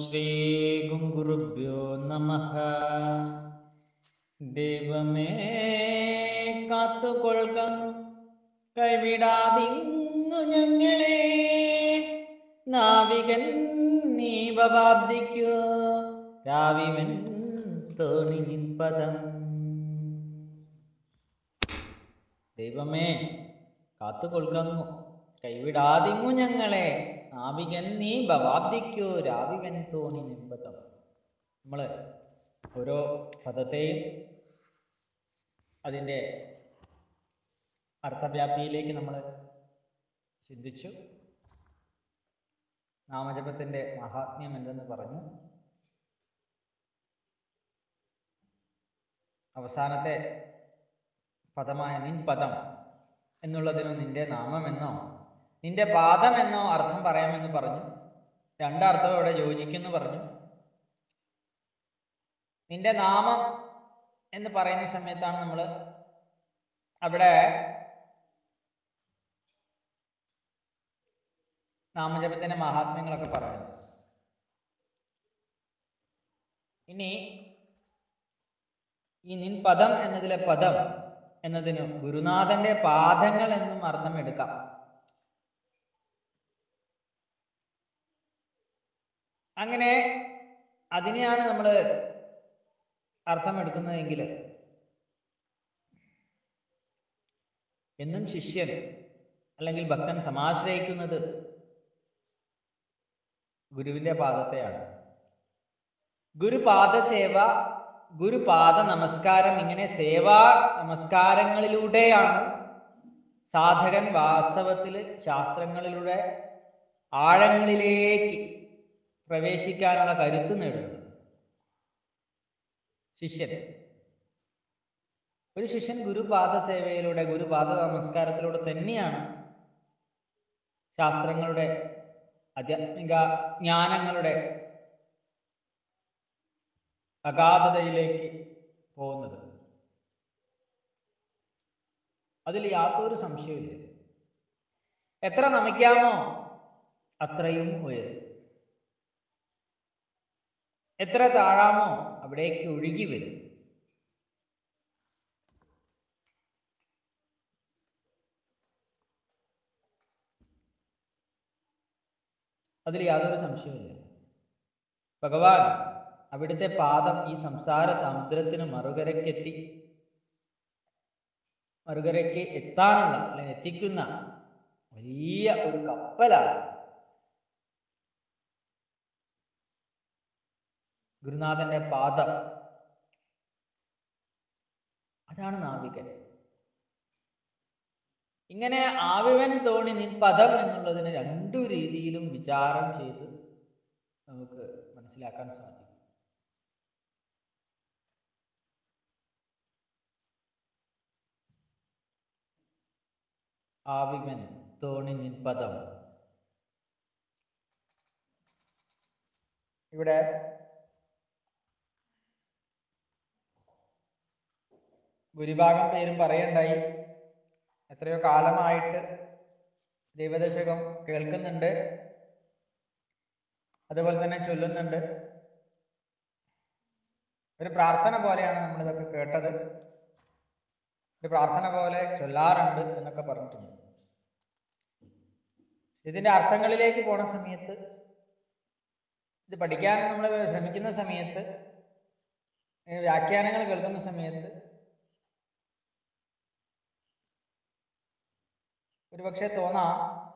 ശ്രീ ഗുരുഭ്യോ നമ ദൈവമേ കാത്തുകൊള്ളുക കൈവിടാതിങ്ങു ഞങ്ങളെ നാവികൻ നീവബാബ്ദിക്കോ രാവിവൻ തോണി നിൻപദം ദൈവമേ കാത്തുകൊള്ളുകങ്ങു കൈവിടാതിങ്ങു ഞങ്ങളെ നാവികൻ നീ ഭവാബ്ദിക്കോ രാവികൻ തോണി നിൻപദം നമ്മള് ഓരോ പദത്തെയും അതിൻ്റെ അർത്ഥവ്യാപ്തിയിലേക്ക് നമ്മൾ ചിന്തിച്ചു നാമജപത്തിന്റെ മഹാത്മ്യം എന്തെന്ന് പറഞ്ഞു അവസാനത്തെ പദമായ നിൻ പദം എന്നുള്ളതിനോ നിന്റെ നാമമെന്നോ നിന്റെ പാദമെന്നോ അർത്ഥം പറയാമെന്ന് പറഞ്ഞു രണ്ടർത്ഥം ഇവിടെ യോജിക്കുന്നു പറഞ്ഞു നിന്റെ നാമം എന്ന് പറയുന്ന സമയത്താണ് നമ്മൾ അവിടെ നാമജപത്തിന്റെ മഹാത്മ്യങ്ങളൊക്കെ പറയുന്നത് ഇനി ഈ നിൻ പദം എന്നതിലെ പദം എന്നതിന് ഗുരുനാഥന്റെ പാദങ്ങൾ എന്നും അർത്ഥം എടുക്കാം അങ്ങനെ അതിനെയാണ് നമ്മൾ അർത്ഥം എടുക്കുന്നതെങ്കിൽ എന്നും ശിഷ്യൻ അല്ലെങ്കിൽ ഭക്തൻ സമാശ്രയിക്കുന്നത് ഗുരുവിന്റെ പാദത്തെയാണ് ഗുരുപാദസേവ ഗുരുപാദ നമസ്കാരം ഇങ്ങനെ സേവാ നമസ്കാരങ്ങളിലൂടെയാണ് സാധകൻ വാസ്തവത്തിൽ ശാസ്ത്രങ്ങളിലൂടെ ആഴങ്ങളിലേക്ക് പ്രവേശിക്കാനുള്ള കരുത്ത് നേടുന്നത് ശിഷ്യൻ ഒരു ശിഷ്യൻ ഗുരുപാദ സേവയിലൂടെ ഗുരുപാദ നമസ്കാരത്തിലൂടെ തന്നെയാണ് ശാസ്ത്രങ്ങളുടെ ആധ്യാത്മിക ജ്ഞാനങ്ങളുടെ അഗാധതയിലേക്ക് പോകുന്നത് അതിൽ യാതൊരു സംശയമില്ല എത്ര നമിക്കാമോ അത്രയും ഉയരും എത്ര താഴാമോ അവിടേക്ക് ഒഴുകി വരും അതിൽ യാതൊരു സംശയമില്ല ഭഗവാൻ അവിടുത്തെ പാദം ഈ സംസാര സമുദ്രത്തിന് മറുകരക്കെത്തി മറുകരയ്ക്ക് എത്താനുള്ള അല്ലെങ്കിൽ എത്തിക്കുന്ന വലിയ ഒരു കപ്പലാണ് ഗുരുനാഥന്റെ പാദം അതാണ് നാവികൻ ഇങ്ങനെ ആവിവൻ തോണി നിൻ പദം എന്നുള്ളതിന് രണ്ടു രീതിയിലും വിചാരം ചെയ്ത് നമുക്ക് മനസ്സിലാക്കാൻ സാധിക്കും ആവിവൻ തോണി നിൻ പദം ഇവിടെ ഭൂരിഭാഗം പേരും പറയണ്ടായി എത്രയോ കാലമായിട്ട് ദൈവദശകം കേൾക്കുന്നുണ്ട് അതുപോലെ തന്നെ ചൊല്ലുന്നുണ്ട് ഒരു പ്രാർത്ഥന പോലെയാണ് നമ്മൾ ഇതൊക്കെ കേട്ടത് ഒരു പ്രാർത്ഥന പോലെ ചൊല്ലാറുണ്ട് എന്നൊക്കെ പറഞ്ഞിട്ടുണ്ട് ഇതിന്റെ അർത്ഥങ്ങളിലേക്ക് പോണ സമയത്ത് ഇത് പഠിക്കാൻ നമ്മൾ ശ്രമിക്കുന്ന സമയത്ത് വ്യാഖ്യാനങ്ങൾ കേൾക്കുന്ന സമയത്ത് ഒരുപക്ഷെ തോന്നാം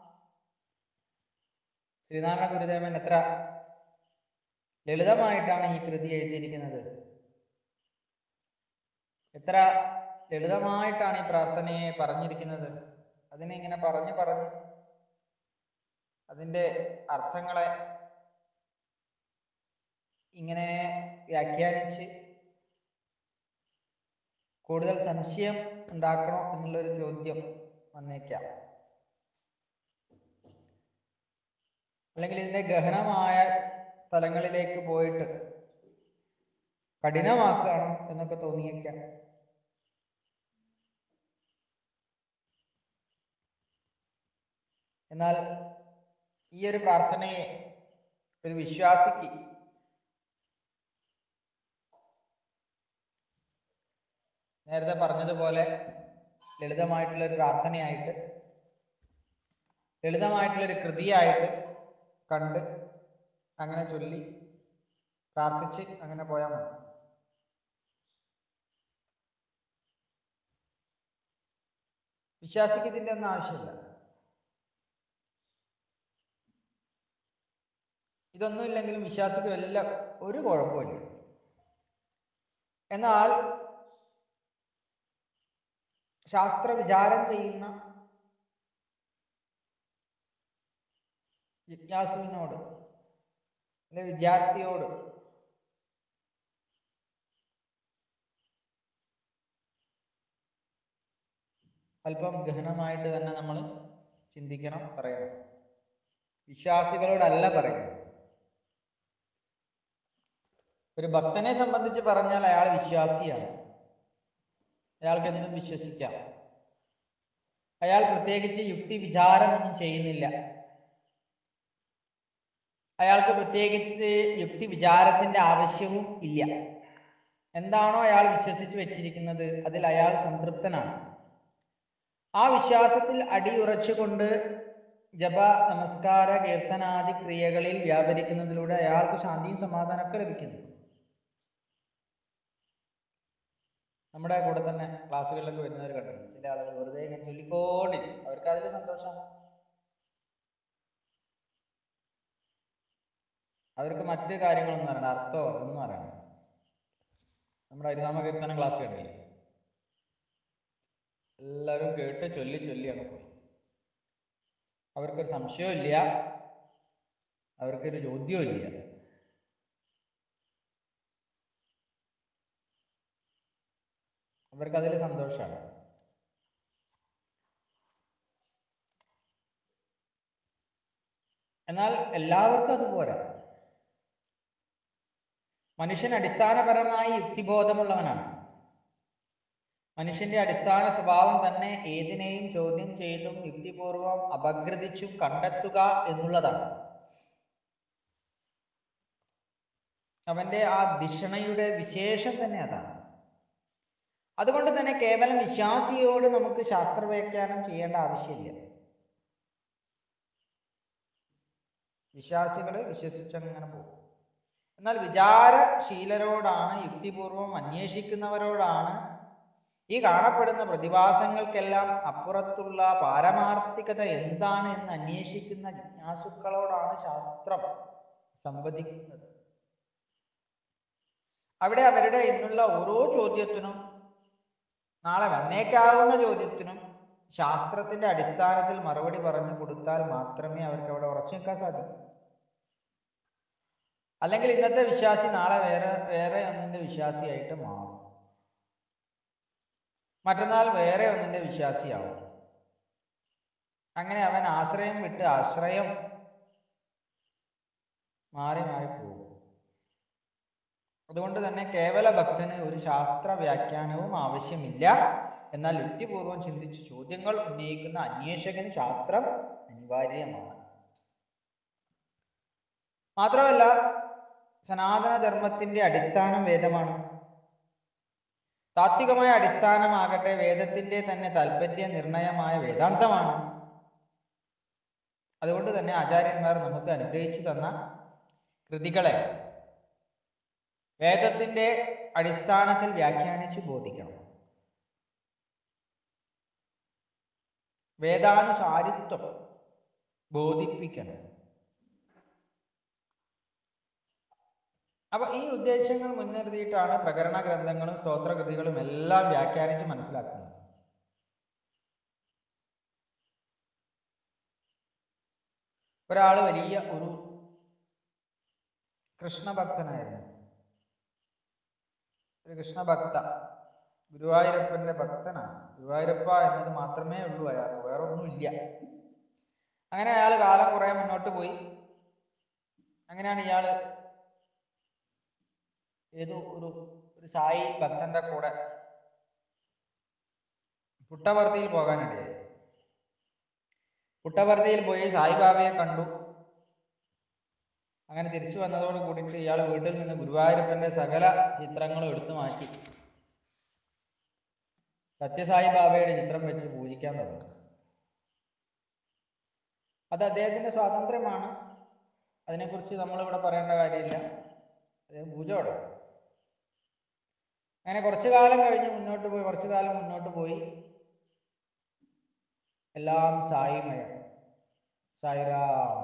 ശ്രീനാരായണ ഗുരുദേവൻ എത്ര ലളിതമായിട്ടാണ് ഈ കൃതി എഴുതിയിരിക്കുന്നത് എത്ര ലളിതമായിട്ടാണ് ഈ പ്രാർത്ഥനയെ പറഞ്ഞിരിക്കുന്നത് അതിനെ ഇങ്ങനെ പറഞ്ഞു പറഞ്ഞു അതിൻ്റെ അർത്ഥങ്ങളെ ഇങ്ങനെ വ്യാഖ്യാനിച്ച് കൂടുതൽ സംശയം ഉണ്ടാക്കണോ എന്നുള്ളൊരു ചോദ്യം വന്നേക്കാം അല്ലെങ്കിൽ ഇതിന്റെ ഗഹനമായ തലങ്ങളിലേക്ക് പോയിട്ട് കഠിനമാക്കുകയാണോ എന്നൊക്കെ തോന്നിയേക്കാം എന്നാൽ ഈ ഒരു പ്രാർത്ഥനയെ ഒരു വിശ്വാസിക്ക് നേരത്തെ പറഞ്ഞതുപോലെ ലളിതമായിട്ടുള്ള ഒരു പ്രാർത്ഥനയായിട്ട് ലളിതമായിട്ടുള്ള ഒരു കൃതിയായിട്ട് കണ്ട് അങ്ങനെ ചൊല്ലി പ്രാർത്ഥിച്ച് അങ്ങനെ പോയാൽ മതി വിശ്വാസിക്ക് ഇതിന്റെ ഒന്നും ആവശ്യമില്ല ഇതൊന്നും ഇല്ലെങ്കിലും വിശ്വാസിക്ക് വല്ല ഒരു കുഴപ്പമില്ല എന്നാൽ ശാസ്ത്ര വിചാരം ചെയ്യുന്ന ജിജ്ഞാസുവിനോട് അല്ലെ വിദ്യാർത്ഥിയോട് അല്പം ഗഹനമായിട്ട് തന്നെ നമ്മൾ ചിന്തിക്കണം പറയണം വിശ്വാസികളോടല്ല പറയുന്നത് ഒരു ഭക്തനെ സംബന്ധിച്ച് പറഞ്ഞാൽ അയാൾ വിശ്വാസിയാണ് അയാൾക്ക് എന്തും വിശ്വസിക്കാം അയാൾ പ്രത്യേകിച്ച് യുക്തി വിചാരമൊന്നും ചെയ്യുന്നില്ല അയാൾക്ക് പ്രത്യേകിച്ച് യുക്തി വിചാരത്തിന്റെ ആവശ്യവും ഇല്ല എന്താണോ അയാൾ വിശ്വസിച്ച് വെച്ചിരിക്കുന്നത് അതിൽ അയാൾ സംതൃപ്തനാണ് ആ വിശ്വാസത്തിൽ അടിയുറച്ചുകൊണ്ട് ജപ നമസ്കാര കീർത്തനാദി ക്രിയകളിൽ വ്യാപരിക്കുന്നതിലൂടെ അയാൾക്ക് ശാന്തിയും സമാധാനമൊക്കെ ലഭിക്കുന്നു നമ്മുടെ കൂടെ തന്നെ ക്ലാസ്സുകളിലൊക്കെ വരുന്നവർ കണ്ടിട്ടുണ്ട് ചില ആളുകൾ വെറുതെ ഇങ്ങനെ ചൊല്ലിക്കൊണ്ടിരിക്കും അവർക്ക് അതിൽ സന്തോഷമാണ് അവർക്ക് മറ്റ് കാര്യങ്ങളൊന്നും അറിയണ്ട അർത്ഥമോ ഒന്നും അറിയണ്ട നമ്മുടെ ഹരിനാമ കീർത്തന ക്ലാസ് കണ്ടില്ലേ എല്ലാവരും കേട്ട് ചൊല്ലി ചൊല്ലി അങ്ങ് പോയി അവർക്കൊരു സംശയവും ഇല്ല അവർക്കൊരു ചോദ്യവും ഇല്ല അവർക്ക് അതിൽ സന്തോഷമാണ് എന്നാൽ എല്ലാവർക്കും അത് പോരാ മനുഷ്യൻ അടിസ്ഥാനപരമായി യുക്തിബോധമുള്ളവനാണ് മനുഷ്യന്റെ അടിസ്ഥാന സ്വഭാവം തന്നെ ഏതിനെയും ചോദ്യം ചെയ്തും യുക്തിപൂർവം അപഗ്രഥിച്ചും കണ്ടെത്തുക എന്നുള്ളതാണ് അവന്റെ ആ ധിഷണയുടെ വിശേഷം തന്നെ അതാണ് അതുകൊണ്ട് തന്നെ കേവലം വിശ്വാസിയോട് നമുക്ക് ശാസ്ത്രവ്യാഖ്യാനം ചെയ്യേണ്ട ആവശ്യമില്ല വിശ്വാസികൾ വിശ്വസിച്ചങ്ങനെ പോകും എന്നാൽ വിചാരശീലരോടാണ് യുക്തിപൂർവം അന്വേഷിക്കുന്നവരോടാണ് ഈ കാണപ്പെടുന്ന പ്രതിഭാസങ്ങൾക്കെല്ലാം അപ്പുറത്തുള്ള പാരമാർത്ഥികത എന്താണ് എന്ന് അന്വേഷിക്കുന്ന ജിജ്ഞാസുക്കളോടാണ് ശാസ്ത്രം സംവദിക്കുന്നത് അവിടെ അവരുടെ ഇന്നുള്ള ഓരോ ചോദ്യത്തിനും നാളെ വന്നേക്കാവുന്ന ചോദ്യത്തിനും ശാസ്ത്രത്തിന്റെ അടിസ്ഥാനത്തിൽ മറുപടി പറഞ്ഞു കൊടുത്താൽ മാത്രമേ അവർക്ക് അവിടെ ഉറച്ചു നിൽക്കാൻ സാധിക്കൂ അല്ലെങ്കിൽ ഇന്നത്തെ വിശ്വാസി നാളെ വേറെ വേറെ ഒന്നിന്റെ വിശ്വാസിയായിട്ട് മാറും മറ്റന്നാൾ വേറെ ഒന്നിന്റെ വിശ്വാസിയാവും അങ്ങനെ അവൻ ആശ്രയം വിട്ട് ആശ്രയം മാറി മാറി പോകും അതുകൊണ്ട് തന്നെ കേവല ഭക്തന് ഒരു ശാസ്ത്ര വ്യാഖ്യാനവും ആവശ്യമില്ല എന്നാൽ യുക്തിപൂർവം ചിന്തിച്ച് ചോദ്യങ്ങൾ ഉന്നയിക്കുന്ന അന്വേഷകന് ശാസ്ത്രം അനിവാര്യമാണ് മാത്രമല്ല സനാതന ധർമ്മത്തിന്റെ അടിസ്ഥാനം വേദമാണ് താത്വികമായ അടിസ്ഥാനമാകട്ടെ വേദത്തിന്റെ തന്നെ താല്പര്യ നിർണയമായ വേദാന്തമാണ് അതുകൊണ്ട് തന്നെ ആചാര്യന്മാർ നമുക്ക് അനുഗ്രഹിച്ചു തന്ന കൃതികളെ വേദത്തിന്റെ അടിസ്ഥാനത്തിൽ വ്യാഖ്യാനിച്ച് ബോധിക്കണം വേദാനുസാരിത്വം ബോധിപ്പിക്കണം അപ്പൊ ഈ ഉദ്ദേശങ്ങൾ മുൻനിർത്തിയിട്ടാണ് പ്രകരണ ഗ്രന്ഥങ്ങളും സ്തോത്രകൃതികളും എല്ലാം വ്യാഖ്യാനിച്ച് മനസ്സിലാക്കുന്നത് ഒരാൾ വലിയ ഒരു കൃഷ്ണഭക്തനായിരുന്നു ഒരു കൃഷ്ണഭക്ത ഗുരുവായൂരപ്പന്റെ ഭക്തനാണ് ഗുരുവായൂരപ്പ എന്നത് മാത്രമേ ഉള്ളൂ അയാൾക്ക് വേറെ ഒന്നുമില്ല അങ്ങനെ അയാൾ കാലം കുറെ മുന്നോട്ട് പോയി അങ്ങനെയാണ് ഇയാള് ഏതോ ഒരു ഒരു സായി ഭക്തന്റെ കൂടെ പുട്ടവർത്തിയിൽ പോകാനിടയായി പുട്ടവർത്തിയിൽ പോയി സായിബാബയെ കണ്ടു അങ്ങനെ തിരിച്ചു വന്നതോട് കൂടിയിട്ട് ഇയാൾ വീട്ടിൽ നിന്ന് ഗുരുവായൂരപ്പന്റെ സകല ചിത്രങ്ങളും എടുത്തു മാറ്റി സത്യസായി ബാബയുടെ ചിത്രം വെച്ച് പൂജിക്കാൻ തുടങ്ങി അത് അദ്ദേഹത്തിന്റെ സ്വാതന്ത്ര്യമാണ് അതിനെക്കുറിച്ച് നമ്മളിവിടെ പറയേണ്ട കാര്യമില്ല അദ്ദേഹം പൂജ തുടങ്ങി അങ്ങനെ കുറച്ചു കാലം കഴിഞ്ഞ് മുന്നോട്ട് പോയി കുറച്ചു കാലം മുന്നോട്ട് പോയി എല്ലാം സായിമയം സായിറാം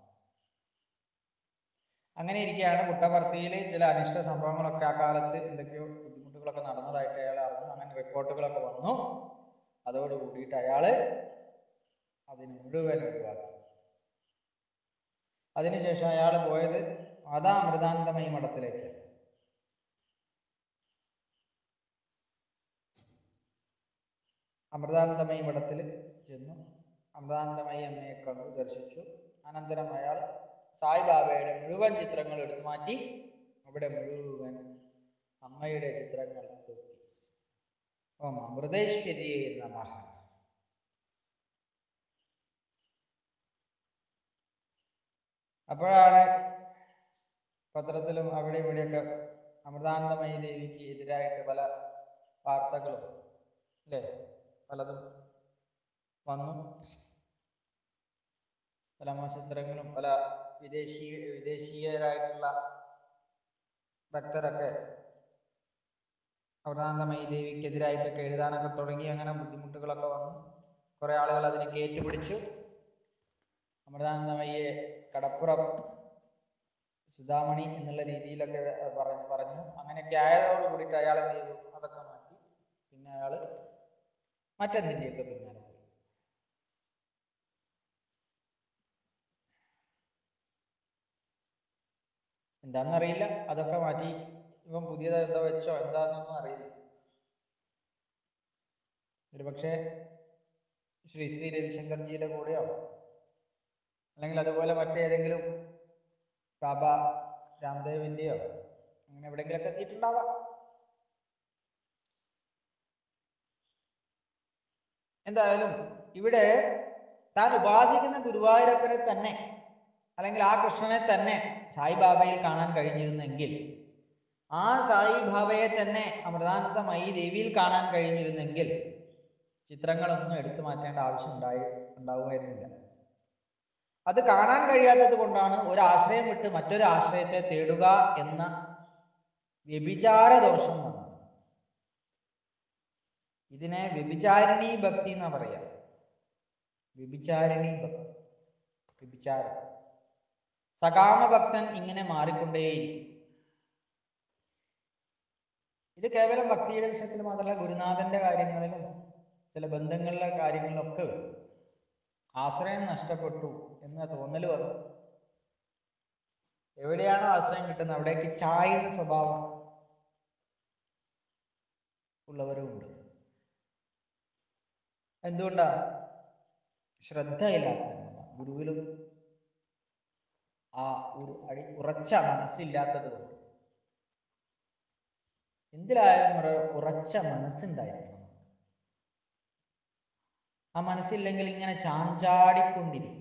അങ്ങനെ ഇരിക്കുകയാണ് പുട്ടപർത്തിയിൽ ചില അനിഷ്ട സംഭവങ്ങളൊക്കെ ആ കാലത്ത് എന്തൊക്കെയോ ബുദ്ധിമുട്ടുകളൊക്കെ നടന്നതായിട്ട് അയാൾ അറിഞ്ഞു അങ്ങനെ റിപ്പോർട്ടുകളൊക്കെ വന്നു അതോട് കൂടിയിട്ട് അയാള് അതിന് മുഴുവൻ ഒഴിവാക്കി അതിനുശേഷം അയാൾ പോയത് മാതാ അമൃതാനന്ദമയി മഠത്തിലേക്ക് അമൃതാനന്ദമയി മഠത്തിൽ ചെന്നു അമൃതാനന്ദമയി അമ്മയെ കണ്ടു ദർശിച്ചു അനന്തരം അയാൾ സായിബാബയുടെ മുഴുവൻ ചിത്രങ്ങൾ എടുത്തു മാറ്റി അവിടെ മുഴുവൻ അമ്മയുടെ ചിത്രങ്ങൾ തൂക്കി ഓം അമൃതേശ്വരിയെ നമഃ അപ്പോഴാണ് പത്രത്തിലും അവിടെ ഇവിടെയൊക്കെ അമൃതാനന്ദമയി ദേവിക്ക് എതിരായിട്ട് പല വാർത്തകളും അല്ലേ പലതും വന്നു പല മോശത്തരങ്ങളും പല വിദേശീ വിദേശീയരായിട്ടുള്ള ഭക്തരൊക്കെ അമൃതാനന്ദമയി ദേവിക്കെതിരായിട്ടൊക്കെ എഴുതാനൊക്കെ തുടങ്ങി അങ്ങനെ ബുദ്ധിമുട്ടുകളൊക്കെ വന്നു കുറെ ആളുകൾ അതിനെ ഏറ്റുപിടിച്ചു അമൃതാനന്ദമയ്യെ കടപ്പുറം സുധാമണി എന്നുള്ള രീതിയിലൊക്കെ പറഞ്ഞു പറഞ്ഞു അങ്ങനെയൊക്കെ ആയതോട് കൂടിയിട്ട് അയാൾ എന്ത് ചെയ്തു അതൊക്കെ മാറ്റി പിന്നെ അയാൾ മറ്റെന്തിൻ്റെയൊക്കെ പിന്നാലെ പോയി എന്താണെന്നറിയില്ല അതൊക്കെ മാറ്റി ഇവൻ പുതിയത് എന്താ വെച്ചോ എന്താണെന്നൊന്നും അറിയില്ല ഒരുപക്ഷെ ശ്രീ ശ്രീ രവിശങ്കർജിയുടെ കൂടെയോ അല്ലെങ്കിൽ അതുപോലെ മറ്റേതെങ്കിലും ബാബ രാംദേവിന്റെയോ അങ്ങനെ എവിടെയെങ്കിലൊക്കെ എത്തിയിട്ടുണ്ടാവാം എന്തായാലും ഇവിടെ താൻ ഉപാസിക്കുന്ന ഗുരുവായൂരപ്പനെ തന്നെ അല്ലെങ്കിൽ ആ കൃഷ്ണനെ തന്നെ സായിബാബയിൽ കാണാൻ കഴിഞ്ഞിരുന്നെങ്കിൽ ആ സായിബാബയെ തന്നെ അമൃതാനന്ദമയി ദേവിയിൽ കാണാൻ കഴിഞ്ഞിരുന്നെങ്കിൽ ചിത്രങ്ങളൊന്നും എടുത്തു മാറ്റേണ്ട ആവശ്യം ഉണ്ടായി ഉണ്ടാവുമായിരുന്നില്ല അത് കാണാൻ കഴിയാത്തത് കൊണ്ടാണ് ഒരു ആശ്രയം വിട്ട് മറ്റൊരു ആശ്രയത്തെ തേടുക എന്ന വ്യഭിചാര ദോഷം വന്നത് ഇതിനെ വ്യഭിചാരിണി ഭക്തി എന്നാ പറയാ വ്യഭിചാരിണി ഭക്തി വ്യഭിചാരം സകാമഭക്തൻ ഇങ്ങനെ മാറിക്കൊണ്ടേയിരിക്കും ഇത് കേവലം ഭക്തിയുടെ വിഷയത്തിൽ മാത്രമല്ല ഗുരുനാഥന്റെ കാര്യങ്ങളിലും ചില ബന്ധങ്ങളിലെ കാര്യങ്ങളിലൊക്കെ വരും ആശ്രയം നഷ്ടപ്പെട്ടു എന്ന തോന്നൽ വന്നു എവിടെയാണോ ആശ്രയം കിട്ടുന്നത് അവിടേക്ക് ചായുന്ന സ്വഭാവം ഉള്ളവരുമുണ്ട് എന്തുകൊണ്ടാണ് ശ്രദ്ധയില്ലാത്തതുകൊണ്ടാണ് ഗുരുവിലും ആ ഒരു അടി ഉറച്ച മനസ്സില്ലാത്തത് കൊണ്ട് എന്തിലായാലും ഒരു ഉറച്ച മനസ്സുണ്ടായിരിക്കണം ആ മനസ്സില്ലെങ്കിൽ ഇങ്ങനെ ചാഞ്ചാടിക്കൊണ്ടിരിക്കും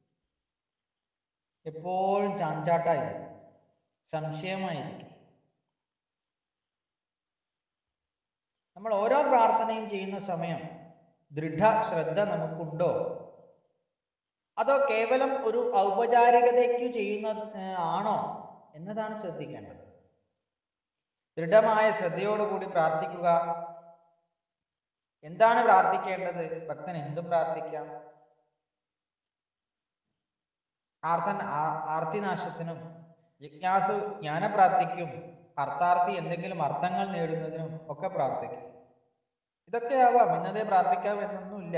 എപ്പോഴും ചാഞ്ചാട്ടായിരിക്കും സംശയമായിരിക്കും നമ്മൾ ഓരോ പ്രാർത്ഥനയും ചെയ്യുന്ന സമയം ദൃഢ ശ്രദ്ധ നമുക്കുണ്ടോ അതോ കേവലം ഒരു ഔപചാരികതയ്ക്ക് ചെയ്യുന്ന ഏർ, ആണോ എന്നതാണ് ശ്രദ്ധിക്കേണ്ടത് ദൃഢമായ ശ്രദ്ധയോടുകൂടി പ്രാർത്ഥിക്കുക എന്താണ് പ്രാർത്ഥിക്കേണ്ടത് ഭക്തൻ എന്തും പ്രാർത്ഥിക്കാം ആർത്തൻ ആ- ആർത്തിനാശത്തിനും ജിജ്ഞാസു ജ്ഞാനപ്രാപ്തിക്കും അർത്ഥാർത്ഥി എന്തെങ്കിലും അർത്ഥങ്ങൾ നേടുന്നതിനും ഒക്കെ പ്രാർത്ഥിക്കും ഇതൊക്കെ ആവാം ഇന്നതേ പ്രാർത്ഥിക്കാം എന്നൊന്നുമില്ല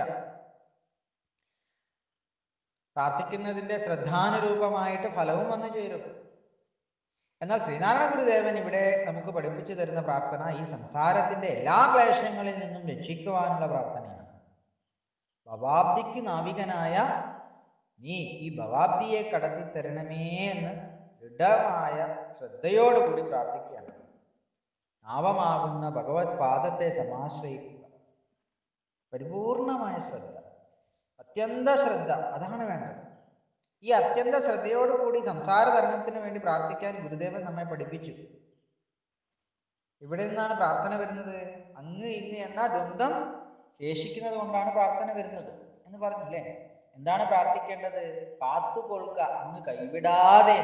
പ്രാർത്ഥിക്കുന്നതിന്റെ ശ്രദ്ധാനുരൂപമായിട്ട് ഫലവും വന്നു ചേരും എന്നാൽ ശ്രീനാരായണ ഗുരുദേവൻ ഇവിടെ നമുക്ക് പഠിപ്പിച്ചു തരുന്ന പ്രാർത്ഥന ഈ സംസാരത്തിന്റെ എല്ലാ ക്ലേശങ്ങളിൽ നിന്നും രക്ഷിക്കുവാനുള്ള പ്രാർത്ഥനയാണ് ഭവാബ്ദിക്ക് നാവികനായ നീ ഈ ഭവാബ്ദിയെ കടത്തി തരണമേ എന്ന് ദൃഢമായ ശ്രദ്ധയോടുകൂടി പ്രാർത്ഥിക്കുകയാണ് നാവമാകുന്ന ഭഗവത് പാദത്തെ സമാശ്രയിക്കുക പരിപൂർണമായ ശ്രദ്ധ അത്യന്ത ശ്രദ്ധ അതാണ് വേണ്ടത് ഈ അത്യന്ത ശ്രദ്ധയോടുകൂടി സംസാര തരണത്തിന് വേണ്ടി പ്രാർത്ഥിക്കാൻ ഗുരുദേവൻ നമ്മെ പഠിപ്പിച്ചു ഇവിടെ നിന്നാണ് പ്രാർത്ഥന വരുന്നത് അങ്ങ് ഇങ്ങ് എന്ന ദ്വന്ദ്ം ശേഷിക്കുന്നത് കൊണ്ടാണ് പ്രാർത്ഥന വരുന്നത് എന്ന് പറഞ്ഞില്ലേ എന്താണ് പ്രാർത്ഥിക്കേണ്ടത് കാത്തുകൊള്ളുക അങ്ങ് കൈവിടാതെ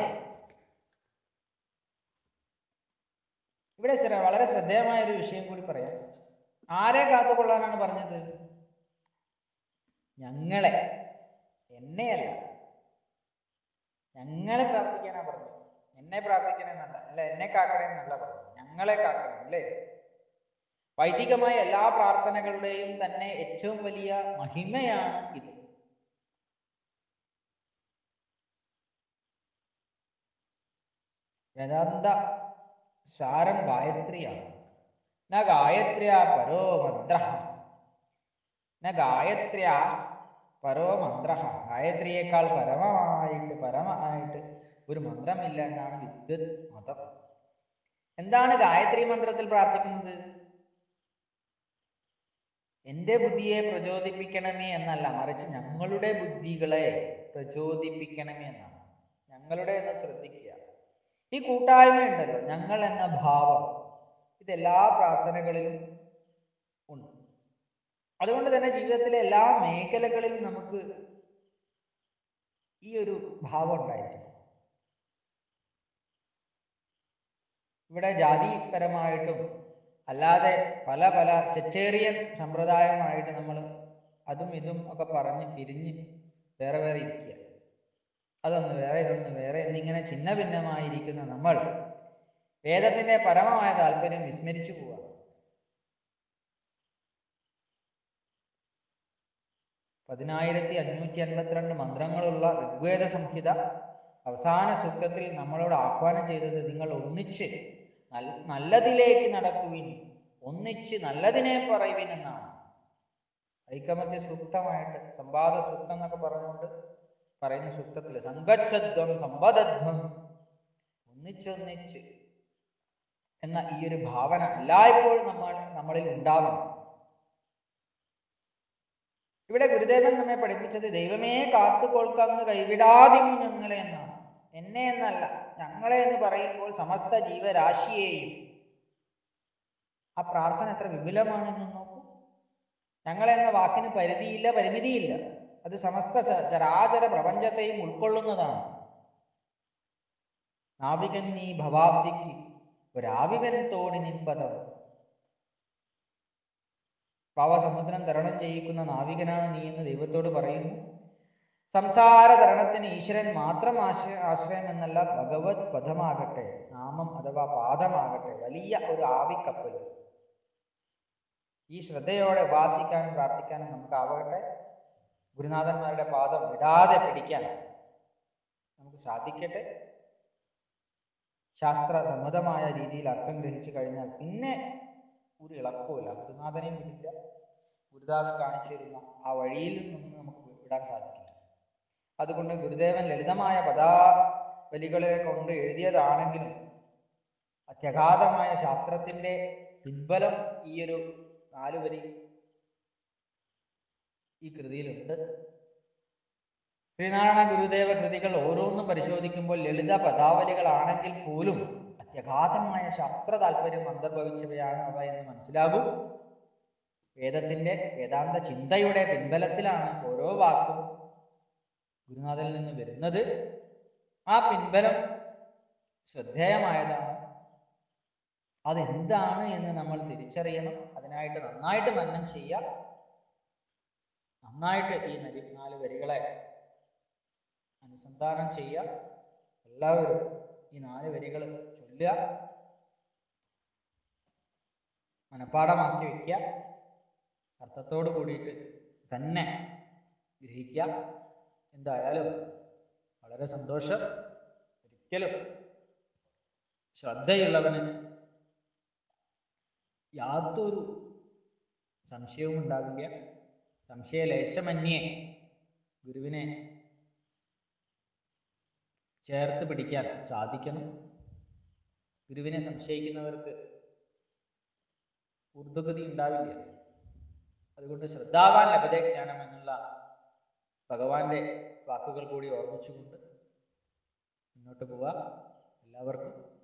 ഇവിടെ ശ്ര- വളരെ ശ്രദ്ധേയമായ ഒരു വിഷയം കൂടി പറയാം ആരെ കാത്തുകൊള്ളാനാണ് പറഞ്ഞത് ഞങ്ങളെ എന്നെയല്ല ഞങ്ങളെ പ്രാർത്ഥിക്കാനാ പറഞ്ഞത് എന്നെ പ്രാർത്ഥിക്കണമെന്നല്ല അല്ല എന്നെ കാക്കണമെന്നല്ല പറഞ്ഞത് ഞങ്ങളെ കാക്കണം അല്ലേ വൈദികമായ എല്ലാ പ്രാർത്ഥനകളുടെയും തന്നെ ഏറ്റവും വലിയ മഹിമയാണ് ഇത് വേദാന്ത സാരം ഗായത്രിയാണ് ന ഗായത്ര്യ പരോ മന്ത്ര ന ഗായത്ര്യ പരോ മന്ത്ര ഗായത്രിയേക്കാൾ പരമമായിട്ട് പരമമായിട്ട് ഒരു മന്ത്രമില്ല എന്നാണ് വിദ്വത് മതം എന്താണ് ഗായത്രി മന്ത്രത്തിൽ പ്രാർത്ഥിക്കുന്നത് എന്റെ ബുദ്ധിയെ പ്രചോദിപ്പിക്കണമേ എന്നല്ല മറിച്ച് ഞങ്ങളുടെ ബുദ്ധികളെ പ്രചോദിപ്പിക്കണമേ എന്നാണ് ഞങ്ങളുടെ എന്ന് ശ്രദ്ധിക്കുക ഈ കൂട്ടായ്മ ഉണ്ടല്ലോ ഞങ്ങൾ എന്ന ഭാവം ഇതെല്ലാ പ്രാർത്ഥനകളിലും ഉണ്ട് അതുകൊണ്ട് തന്നെ ജീവിതത്തിലെ എല്ലാ മേഖലകളിലും നമുക്ക് ഈ ഒരു ഭാവം ഉണ്ടായിരിക്കണം ഇവിടെ ജാതിപരമായിട്ടും അല്ലാതെ പല പല സെറ്റേറിയൻ സമ്പ്രദായമായിട്ട് നമ്മൾ അതും ഇതും ഒക്കെ പറഞ്ഞ് പിരിഞ്ഞ് വേറെ വേറെ ഇരിക്കുക അതൊന്ന് വേറെ ഇതൊന്ന് വേറെ എന്നിങ്ങനെ ഛിന്ന ഭിന്നമായിരിക്കുന്ന നമ്മൾ വേദത്തിന്റെ പരമമായ താല്പര്യം വിസ്മരിച്ചു പോവുക പതിനായിരത്തി അഞ്ഞൂറ്റി അൻപത്തിരണ്ട് മന്ത്രങ്ങളുള്ള ഋഗ്വേദ സംഹിത അവസാന സൂക്തത്തിൽ നമ്മളോട് ആഹ്വാനം ചെയ്തത് നിങ്ങൾ ഒന്നിച്ച് നൽ- നല്ലതിലേക്ക് നടക്കുവിൻ ഒന്നിച്ച് നല്ലതിനെ പറയുവിൻ എന്നാണ് ഐക്കമത്യ സൂക്തമായിട്ട് സംവാദ സൂക്തം എന്നൊക്കെ പറഞ്ഞുകൊണ്ട് പറയുന്ന സൂക്തത്തിൽ സംഗച്ഛധ്വം സമ്പദധ്വം ഒന്നിച്ചൊന്നിച്ച് എന്ന ഈ ഒരു ഭാവന എല്ലായ്പ്പോഴും നമ്മൾ നമ്മളിൽ ഉണ്ടാവണം ഇവിടെ ഗുരുദേവൻ നമ്മെ പഠിപ്പിച്ചത് ദൈവമേ കാത്തുകൊൾക്കങ്ങ് കൈവിടാതിമു ഞങ്ങളെ എന്നാണ് എന്നെ എന്നല്ല ഞങ്ങളെ എന്ന് പറയുമ്പോൾ സമസ്ത ജീവരാശിയെയും ആ പ്രാർത്ഥന എത്ര വിപുലമാണെന്ന് നോക്കൂ ഞങ്ങളെ എന്ന വാക്കിന് പരിധിയില്ല പരിമിതിയില്ല അത് സമസ്ത സ- ചരാചര പ്രപഞ്ചത്തെയും ഉൾക്കൊള്ളുന്നതാണ് നാവികൻ നീ ഭവാബ്ദിക്ക് ഒരാവിവൻ തോടി നിൽപ്പതം പാവസമുദ്രം തരണം ചെയ്യിക്കുന്ന നാവികനാണ് നീ എന്ന് ദൈവത്തോട് പറയുന്നു സംസാര തരണത്തിന് ഈശ്വരൻ മാത്രം ആശ്രയ ആശ്രയം എന്നല്ല ഭഗവത് പദമാകട്ടെ നാമം അഥവാ പാദമാകട്ടെ വലിയ ഒരു ആവിക്കപ്പൽ ഈ ശ്രദ്ധയോടെ ഉപാസിക്കാനും പ്രാർത്ഥിക്കാനും നമുക്കാവട്ടെ ഗുരുനാഥന്മാരുടെ പാദം വിടാതെ പിടിക്കാൻ നമുക്ക് സാധിക്കട്ടെ ശാസ്ത്ര സമ്മതമായ രീതിയിൽ അർത്ഥം ഗ്രഹിച്ചു കഴിഞ്ഞാൽ പിന്നെ ഒരു ഇളക്കവുമില്ല ഗുരുനാഥനെയും വിടില്ല ഗുരുനാഥൻ കാണിച്ചു തരുന്ന ആ വഴിയിൽ നിന്ന് നമുക്ക് വിടാൻ സാധിക്കില്ല അതുകൊണ്ട് ഗുരുദേവൻ ലളിതമായ പദാവലികളെ കൊണ്ട് എഴുതിയതാണെങ്കിലും അത്യഗാധമായ ശാസ്ത്രത്തിന്റെ പിൻബലം ഈ ഒരു നാല് വരി ഈ കൃതിയിലുണ്ട് ശ്രീനാരായണ ഗുരുദേവ കൃതികൾ ഓരോന്നും പരിശോധിക്കുമ്പോൾ ലളിത പദാവലികളാണെങ്കിൽ പോലും അത്യഗാധമായ ശാസ്ത്ര താല്പര്യം അന്തർഭവിച്ചവയാണ് അവ എന്ന് മനസ്സിലാകും വേദത്തിന്റെ വേദാന്ത ചിന്തയുടെ പിൻബലത്തിലാണ് ഓരോ വാക്കും ഗുരുനാഥനിൽ നിന്ന് വരുന്നത് ആ പിൻബലം ശ്രദ്ധേയമായതാണ് അതെന്താണ് എന്ന് നമ്മൾ തിരിച്ചറിയണം അതിനായിട്ട് നന്നായിട്ട് മനനം ചെയ്യുക നന്നായിട്ട് ഈ നരി നാല് വരികളെ അനുസന്ധാനം ചെയ്യുക എല്ലാവരും ഈ നാല് വരികൾ ചൊല്ലുക മനഃപ്പാടമാക്കി വെക്കുക അർത്ഥത്തോട് കൂടിയിട്ട് തന്നെ ഗ്രഹിക്കുക എന്തായാലും വളരെ സന്തോഷം ഒരിക്കലും ശ്രദ്ധയുള്ളവന് യാതൊരു സംശയവും ഉണ്ടാവില്ല സംശയലേശമന്യേ ഗുരുവിനെ ചേർത്ത് പിടിക്കാൻ സാധിക്കണം ഗുരുവിനെ സംശയിക്കുന്നവർക്ക് ഊർധ്വഗതി ഉണ്ടാവില്ല അതുകൊണ്ട് ശ്രദ്ധാവാൻ ലഭതേ ജ്ഞാനം എന്നുള്ള ഭഗവാന്റെ വാക്കുകൾ കൂടി ഓർമ്മിച്ചുകൊണ്ട് മുന്നോട്ട് പോവാം എല്ലാവർക്കും